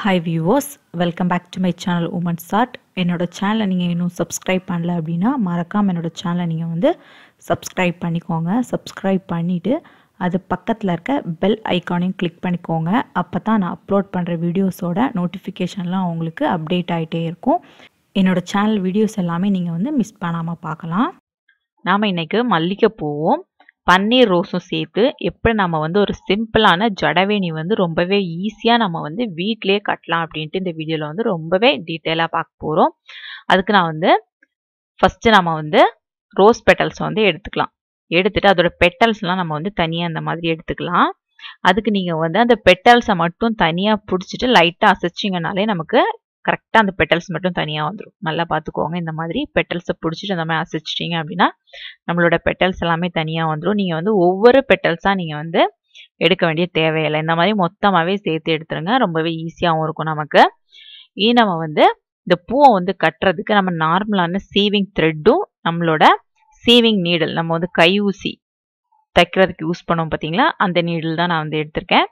hi viewers welcome back to my channel women's art என்னோட சேனலை நீங்கள் இன்னும் சப்ஸ்கிரைப் பண்ணல அப்படின்னா மறக்காமல் என்னோட சேனலை நீங்கள் வந்து சப்ஸ்கிரைப் பண்ணிக்கோங்க சப்ஸ்கிரைப் பண்ணிவிட்டு அது பக்கத்தில் இருக்க பெல் ஐக்கானையும் கிளிக் பண்ணிக்கோங்க அப்போ தான் நான் அப்லோட் பண்ணுற வீடியோஸோட நோட்டிஃபிகேஷன்லாம் உங்களுக்கு அப்டேட் ஆகிட்டே இருக்கும் என்னோடய சேனல் வீடியோஸ் எல்லாமே நீங்கள் வந்து மிஸ் பண்ணாமல் பார்க்கலாம் நாம் இன்றைக்கி மல்லிகைப்பூவும் பன்னீர் ரோஸும் சேர்த்து எப்படி நம்ம வந்து ஒரு சிம்பிளான ஜடவேணி வந்து ரொம்பவே ஈஸியாக நம்ம வந்து வீட்டிலே கட்டலாம் அப்படின்ட்டு இந்த வீடியோவில் வந்து ரொம்பவே டீட்டெயிலாக பார்க்க போகிறோம் அதுக்கு நான் வந்து ஃபஸ்ட்டு நம்ம வந்து ரோஸ் பெட்டல்ஸ் வந்து எடுத்துக்கலாம் எடுத்துட்டு அதோட பெட்டல்ஸ்லாம் நம்ம வந்து தனியாக அந்த மாதிரி எடுத்துக்கலாம் அதுக்கு நீங்கள் வந்து அந்த பெட்டல்ஸை மட்டும் தனியாக பிடிச்சிட்டு லைட்டாக அசைச்சிங்கனாலே நமக்கு கரெக்டாக அந்த பெட்டல்ஸ் மட்டும் தனியாக வந்துடும் நல்லா பார்த்துக்கோங்க இந்த மாதிரி பெட்டல்ஸை பிடிச்சிட்டு அந்த மாதிரி அசைச்சிட்டிங்க அப்படின்னா நம்மளோட பெட்டல்ஸ் எல்லாமே தனியாக வந்துடும் நீங்கள் வந்து ஒவ்வொரு பெட்டல்ஸாக நீங்கள் வந்து எடுக்க வேண்டிய தேவையில்லை இந்த மாதிரி மொத்தமாகவே சேர்த்து எடுத்துருங்க ரொம்பவே ஈஸியாகவும் இருக்கும் நமக்கு இனி நம்ம வந்து இந்த பூவை வந்து கட்டுறதுக்கு நம்ம நார்மலான சீவிங் த்ரெட்டும் நம்மளோட சீவிங் நீடல் நம்ம வந்து கை ஊசி தைக்கிறதுக்கு யூஸ் பண்ணுவோம் பார்த்தீங்களா அந்த நீடில் தான் நான் வந்து எடுத்திருக்கேன்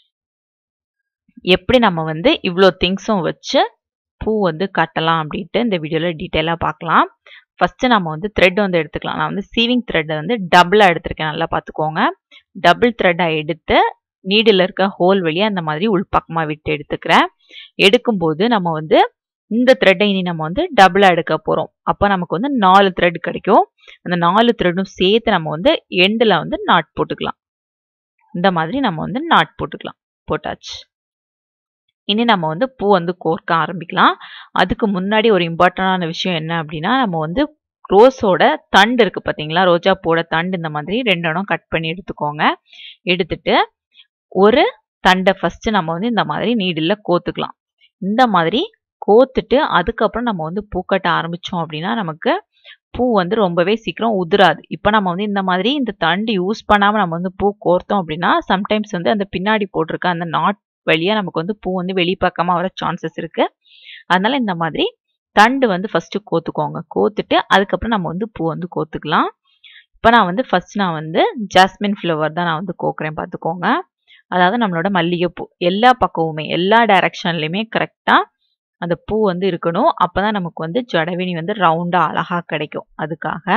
எப்படி நம்ம வந்து இவ்வளோ திங்ஸும் வச்சு பூ வந்து கட்டலாம் அப்படின்ட்டு இந்த வீடியோவில் டீட்டெயிலாக பார்க்கலாம் ஃபஸ்ட்டு நம்ம வந்து த்ரெட் வந்து எடுத்துக்கலாம் நான் வந்து சீவிங் த்ரெட்டை வந்து டபுளாக எடுத்திருக்கேன் நல்லா பார்த்துக்கோங்க டபுள் த்ரெட்டாக எடுத்து நீடில் இருக்க ஹோல் வழியாக அந்த மாதிரி உள்பக்கமாக விட்டு எடுத்துக்கிறேன் எடுக்கும்போது நம்ம வந்து இந்த த்ரெட்டை இனி நம்ம வந்து டபுளாக எடுக்க போகிறோம் அப்போ நமக்கு வந்து நாலு த்ரெட் கிடைக்கும் அந்த நாலு த்ரெட்டும் சேர்த்து நம்ம வந்து எண்டில் வந்து நாட் போட்டுக்கலாம் இந்த மாதிரி நம்ம வந்து நாட் போட்டுக்கலாம் போட்டாச்சு இனி நம்ம வந்து பூ வந்து கோர்க்க ஆரம்பிக்கலாம் அதுக்கு முன்னாடி ஒரு இம்பார்ட்டண்டான விஷயம் என்ன அப்படின்னா நம்ம வந்து ரோஸோட தண்டு இருக்குது பார்த்தீங்களா ரோஜா பூவோட தண்டு இந்த மாதிரி ரெண்டு இடம் கட் பண்ணி எடுத்துக்கோங்க எடுத்துட்டு ஒரு தண்டை ஃபஸ்ட்டு நம்ம வந்து இந்த மாதிரி நீடில் கோத்துக்கலாம் இந்த மாதிரி கோத்துட்டு அதுக்கப்புறம் நம்ம வந்து பூக்கட்ட ஆரம்பித்தோம் அப்படின்னா நமக்கு பூ வந்து ரொம்பவே சீக்கிரம் உதிராது இப்போ நம்ம வந்து இந்த மாதிரி இந்த தண்டு யூஸ் பண்ணாமல் நம்ம வந்து பூ கோர்த்தோம் அப்படின்னா சம்டைம்ஸ் வந்து அந்த பின்னாடி போட்டிருக்க அந்த நாட் வழியாக நமக்கு வந்து பூ வந்து வெளிப்பக்கமாக வர சான்சஸ் இருக்குது அதனால இந்த மாதிரி தண்டு வந்து ஃபஸ்ட்டு கோத்துக்கோங்க கோத்துட்டு அதுக்கப்புறம் நம்ம வந்து பூ வந்து கோத்துக்கலாம் இப்போ நான் வந்து ஃபஸ்ட் நான் வந்து ஜாஸ்மின் ஃப்ளவர் தான் நான் வந்து கோக்குறேன் பார்த்துக்கோங்க அதாவது நம்மளோட மல்லிகைப்பூ எல்லா பக்கமுமே எல்லா டைரக்ஷன்லையுமே கரெக்டாக அந்த பூ வந்து இருக்கணும் அப்போ தான் நமக்கு வந்து ஜடவேணி வந்து ரவுண்டாக அழகாக கிடைக்கும் அதுக்காக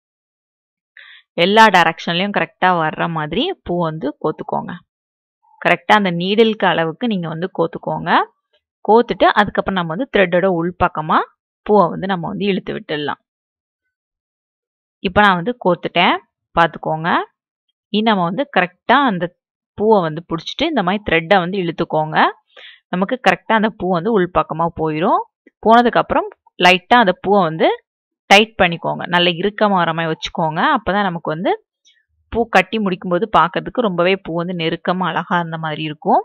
எல்லா டைரக்ஷன்லையும் கரெக்டாக வர்ற மாதிரி பூ வந்து கோத்துக்கோங்க கரெக்டாக அந்த நீடிலுக்கு அளவுக்கு நீங்கள் வந்து கோத்துக்கோங்க கோத்துட்டு அதுக்கப்புறம் நம்ம வந்து த்ரெட்டோட உள்பக்கமாக பூவை வந்து நம்ம வந்து இழுத்து விட்டுடலாம் இப்போ நான் வந்து கோத்துட்டேன் பார்த்துக்கோங்க இனி நம்ம வந்து கரெக்டாக அந்த பூவை வந்து பிடிச்சிட்டு இந்த மாதிரி த்ரெட்டை வந்து இழுத்துக்கோங்க நமக்கு கரெக்டாக அந்த பூ வந்து உள்பக்கமாக போயிடும் போனதுக்கப்புறம் லைட்டாக அந்த பூவை வந்து டைட் பண்ணிக்கோங்க நல்ல இறுக்கமாக வர மாதிரி வச்சுக்கோங்க அப்போ தான் நமக்கு வந்து பூ கட்டி முடிக்கும்போது பார்க்கறதுக்கு ரொம்பவே பூ வந்து நெருக்கமாக அழகாக இருந்த மாதிரி இருக்கும்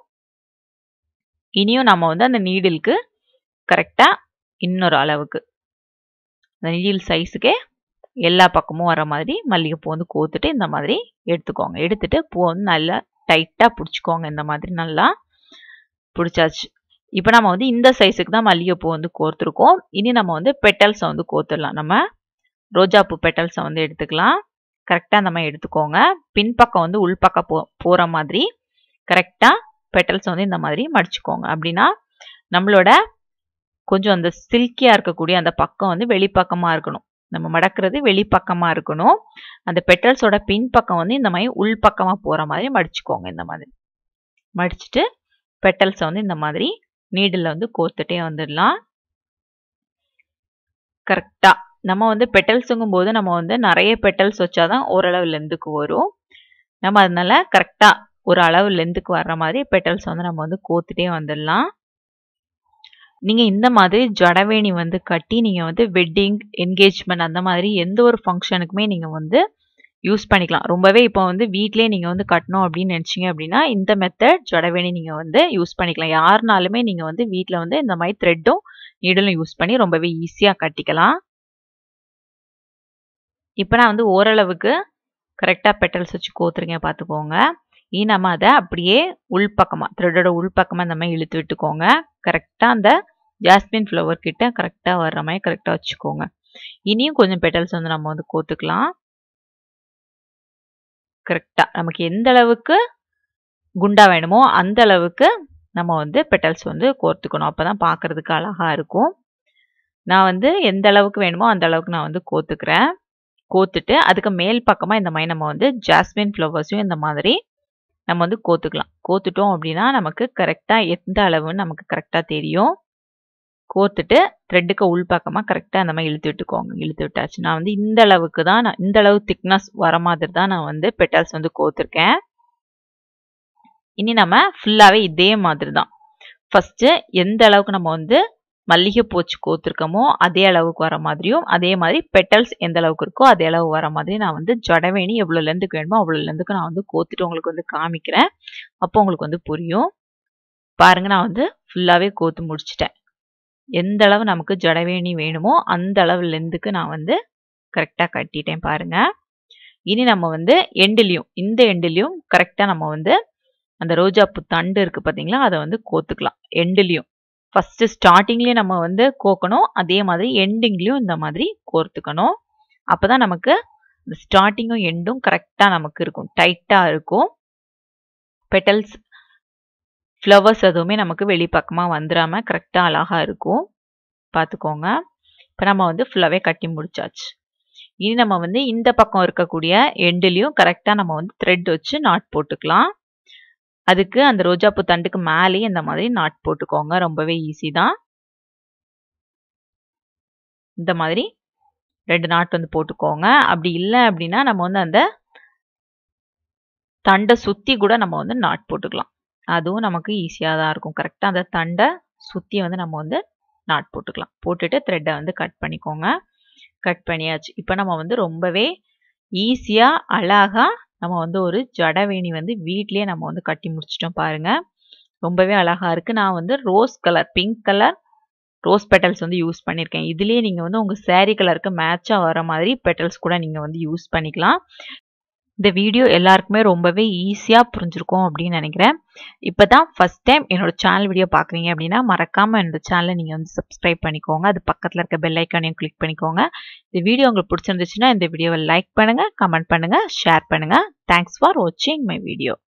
இனியும் நம்ம வந்து அந்த நீடிலுக்கு கரெக்டாக இன்னொரு அளவுக்கு அந்த நீடில் சைஸுக்கே எல்லா பக்கமும் வர மாதிரி மல்லிகைப்பூ வந்து கோத்துட்டு இந்த மாதிரி எடுத்துக்கோங்க எடுத்துட்டு பூவை வந்து நல்லா டைட்டாக பிடிச்சிக்கோங்க இந்த மாதிரி நல்லா பிடிச்சாச்சு இப்போ நம்ம வந்து இந்த சைஸுக்கு தான் மல்லிகைப்பூ வந்து கோர்த்துருக்கோம் இனி நம்ம வந்து பெட்டல்ஸை வந்து கோத்துடலாம் நம்ம ரோஜாப்பூ பெட்டல்ஸை வந்து எடுத்துக்கலாம் கரெக்டாக அந்த மாதிரி எடுத்துக்கோங்க பின்பக்கம் வந்து உள்பக்கம் போ போகிற மாதிரி கரெக்டாக பெட்டல்ஸ் வந்து இந்த மாதிரி மடிச்சுக்கோங்க அப்படின்னா நம்மளோட கொஞ்சம் அந்த சில்கியாக இருக்கக்கூடிய அந்த பக்கம் வந்து வெளிப்பக்கமாக இருக்கணும் நம்ம மடக்கிறது வெளிப்பக்கமாக இருக்கணும் அந்த பெட்டல்ஸோட பின்பக்கம் வந்து இந்த மாதிரி உள்பக்கமாக போகிற மாதிரி மடிச்சுக்கோங்க இந்த மாதிரி மடிச்சுட்டு பெட்டல்ஸை வந்து இந்த மாதிரி நீடில் வந்து கோத்துட்டே வந்துடலாம் கரெக்டாக நம்ம வந்து பெட்டல்ஸுங்கும் போது நம்ம வந்து நிறைய பெட்டல்ஸ் வச்சாதான் ஓரளவு லெந்துக்கு வரும் நம்ம அதனால கரெக்டாக ஒரு அளவு லெந்துக்கு வர்ற மாதிரி பெட்டல்ஸ் வந்து நம்ம வந்து கோத்துட்டே வந்துடலாம் நீங்கள் இந்த மாதிரி ஜடவேணி வந்து கட்டி நீங்கள் வந்து வெட்டிங் என்கேஜ்மெண்ட் அந்த மாதிரி எந்த ஒரு ஃபங்க்ஷனுக்குமே நீங்கள் வந்து யூஸ் பண்ணிக்கலாம் ரொம்பவே இப்போ வந்து வீட்லேயே நீங்கள் வந்து கட்டணும் அப்படின்னு நினச்சிங்க அப்படின்னா இந்த மெத்தட் ஜடவேணி நீங்கள் வந்து யூஸ் பண்ணிக்கலாம் யாருனாலுமே நீங்கள் வந்து வீட்டில் வந்து இந்த மாதிரி த்ரெட்டும் நீடலும் யூஸ் பண்ணி ரொம்பவே ஈஸியாக கட்டிக்கலாம் இப்போ நான் வந்து ஓரளவுக்கு கரெக்டாக பெட்டல்ஸ் வச்சு கோத்துருங்க பார்த்துக்கோங்க இனி நம்ம அதை அப்படியே உள்பக்கமாக த்ரெட்டோட உள்பக்கமாக இந்த மாதிரி இழுத்து விட்டுக்கோங்க கரெக்டாக அந்த ஜாஸ்மின் ஃப்ளவர் கிட்ட கரெக்டாக வர்ற மாதிரி கரெக்டாக வச்சுக்கோங்க இனியும் கொஞ்சம் பெட்டல்ஸ் வந்து நம்ம வந்து கோத்துக்கலாம் கரெக்டாக நமக்கு எந்த அளவுக்கு குண்டா வேணுமோ அந்த அளவுக்கு நம்ம வந்து பெட்டல்ஸ் வந்து கோர்த்துக்கணும் அப்போ தான் பார்க்குறதுக்கு அழகாக இருக்கும் நான் வந்து எந்த அளவுக்கு வேணுமோ அந்த அளவுக்கு நான் வந்து கோத்துக்கிறேன் கோத்துட்டு அதுக்கு மேல் பக்கமாக இந்த மாதிரி நம்ம வந்து ஜாஸ்மின் ஃப்ளவர்ஸையும் இந்த மாதிரி நம்ம வந்து கோத்துக்கலாம் கோத்துட்டோம் அப்படின்னா நமக்கு கரெக்டாக எந்த அளவுன்னு நமக்கு கரெக்டாக தெரியும் கோத்துட்டு த்ரெட்டுக்கு உள்பக்கமாக கரெக்டாக அந்த மாதிரி இழுத்து விட்டுக்கோங்க இழுத்து விட்டாச்சு நான் வந்து இந்த அளவுக்கு தான் நான் இந்த அளவு திக்னஸ் வர மாதிரி தான் நான் வந்து பெட்டல்ஸ் வந்து கோத்துருக்கேன் இனி நம்ம ஃபுல்லாகவே இதே மாதிரி தான் ஃபஸ்ட்டு எந்த அளவுக்கு நம்ம வந்து மல்லிகை பூச்சி கோத்துருக்கோமோ அதே அளவுக்கு வர மாதிரியும் அதே மாதிரி பெட்டல்ஸ் எந்த அளவுக்கு இருக்கோ அதே அளவு வர மாதிரி நான் வந்து ஜடவேணி எவ்வளோ லெந்துக்கு வேணுமோ அவ்வளோ லெந்துக்கு நான் வந்து கோத்துட்டு உங்களுக்கு வந்து காமிக்கிறேன் அப்போ உங்களுக்கு வந்து புரியும் பாருங்க நான் வந்து ஃபுல்லாகவே கோத்து முடிச்சிட்டேன் எந்த அளவு நமக்கு ஜடவேணி வேணுமோ அந்த அளவு லெந்துக்கு நான் வந்து கரெக்டாக கட்டிட்டேன் பாருங்க இனி நம்ம வந்து எண்டுலேயும் இந்த எண்டுலேயும் கரெக்டாக நம்ம வந்து அந்த ரோஜாப்பூ தண்டு இருக்குது பார்த்தீங்களா அதை வந்து கோத்துக்கலாம் எண்டுலேயும் ஃபஸ்ட்டு ஸ்டார்டிங்லேயும் நம்ம வந்து கோக்கணும் அதே மாதிரி எண்டிங்லேயும் இந்த மாதிரி கோர்த்துக்கணும் அப்போ தான் நமக்கு இந்த ஸ்டார்டிங்கும் எண்டும் கரெக்டாக நமக்கு இருக்கும் டைட்டாக இருக்கும் பெட்டல்ஸ் ஃப்ளவர்ஸ் எதுவுமே நமக்கு வெளிப்பக்கமாக வந்துடாமல் கரெக்டாக அழகாக இருக்கும் பார்த்துக்கோங்க இப்போ நம்ம வந்து ஃபுல்லாகவே கட்டி முடிச்சாச்சு இனி நம்ம வந்து இந்த பக்கம் இருக்கக்கூடிய எண்டுலேயும் கரெக்டாக நம்ம வந்து த்ரெட் வச்சு நாட் போட்டுக்கலாம் அதுக்கு அந்த ரோஜாப்பூ தண்டுக்கு மேலேயே இந்த மாதிரி நாட் போட்டுக்கோங்க ரொம்பவே ஈஸி தான் இந்த மாதிரி ரெண்டு நாட் வந்து போட்டுக்கோங்க அப்படி இல்லை அப்படின்னா நம்ம வந்து அந்த தண்டை சுற்றி கூட நம்ம வந்து நாட் போட்டுக்கலாம் அதுவும் நமக்கு ஈஸியாக தான் இருக்கும் கரெக்டாக அந்த தண்டை சுற்றி வந்து நம்ம வந்து நாட் போட்டுக்கலாம் போட்டுட்டு த்ரெட்டை வந்து கட் பண்ணிக்கோங்க கட் பண்ணியாச்சு இப்போ நம்ம வந்து ரொம்பவே ஈஸியாக அழகாக நம்ம வந்து ஒரு ஜடவேணி வந்து வீட்லேயே நம்ம வந்து கட்டி முடிச்சிட்டோம் பாருங்க ரொம்பவே அழகாக இருக்குது நான் வந்து rose colour pink colour rose petals வந்து யூஸ் பண்ணியிருக்கேன் இதுலேயே நீங்கள் வந்து உங்கள் சேரீ கலருக்கு மேட்சாக வர மாதிரி பெட்டல்ஸ் கூட நீங்கள் வந்து யூஸ் பண்ணிக்கலாம் இந்த வீடியோ எல்லாருக்குமே ரொம்பவே ஈஸியாக புரிஞ்சிருக்கும் அப்படின்னு நினைக்கிறேன் இப்போ தான் ஃபஸ்ட் டைம் என்னோட சேனல் வீடியோ பார்க்குறீங்க அப்படின்னா மறக்காமல் என்னோட சேனலை நீங்கள் வந்து சப்ஸ்கிரைப் பண்ணிக்கோங்க அது பக்கத்தில் இருக்க பெல் ஐக்கானையும் கிளிக் பண்ணிக்கோங்க இந்த வீடியோ உங்களுக்கு பிடிச்சிருந்துச்சுன்னா இந்த வீடியோவை லைக் பண்ணுங்கள் கமெண்ட் பண்ணுங்கள் ஷேர் பண்ணுங்கள் தேங்க்ஸ் ஃபார் வாட்சிங் மை வீடியோ